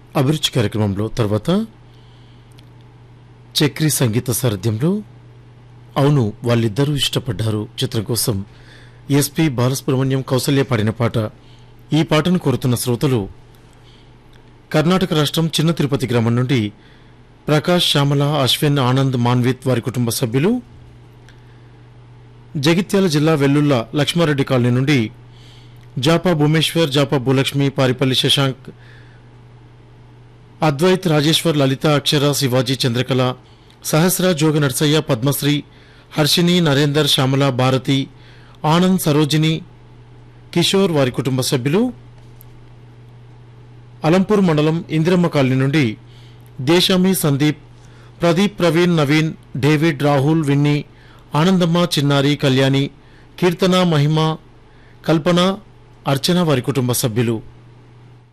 అభిరుచి కార్యక్రమంలో తర్వాత చక్రి సంగీత సారథ్యంలో అవును వాళ్ళిద్దరూ ఇష్టపడ్డారు చిత్రం కోసం ఎస్పి బాలసుబ్రహ్మణ్యం కౌసల్య పాడిన పాట ఈ పాటను కోరుతున్న శ్రోతలు కర్ణాటక రాష్ట్రం చిన్న తిరుపతి గ్రామం నుండి ప్రకాష్ శ్యామల అశ్విన్ ఆనంద్ మాన్విత్ వారి కుటుంబ సభ్యులు జగిత్యాల జిల్లా వెల్లుల్ల లక్ష్మారెడ్డి కాలనీ నుండి జాపా భూమేశ్వర్ జాపా భూలక్ష్మి పారిపల్లి శశాంక్ అద్వైత్ రాజేశ్వర్ లలిత అక్షర శివాజీ చంద్రకళ సహస్ర జోగ నర్సయ్య పద్మశ్రీ హర్షిని నరేందర్ శ్యామల భారతి ఆనంద్ సరోజిని కిషోర్ వారి కుటుంబ సభ్యులు అలంపూర్ మండలం ఇందిరమ్మ కాలనీ నుండి దేశామి సందీప్ ప్రదీప్ ప్రవీణ్ నవీన్ డేవిడ్ రాహుల్ విన్నీ ఆనందమ్మ చిన్నారి కళ్యాణి కీర్తన మహిమ కల్పన అర్చన వారి కుటుంబ సభ్యులు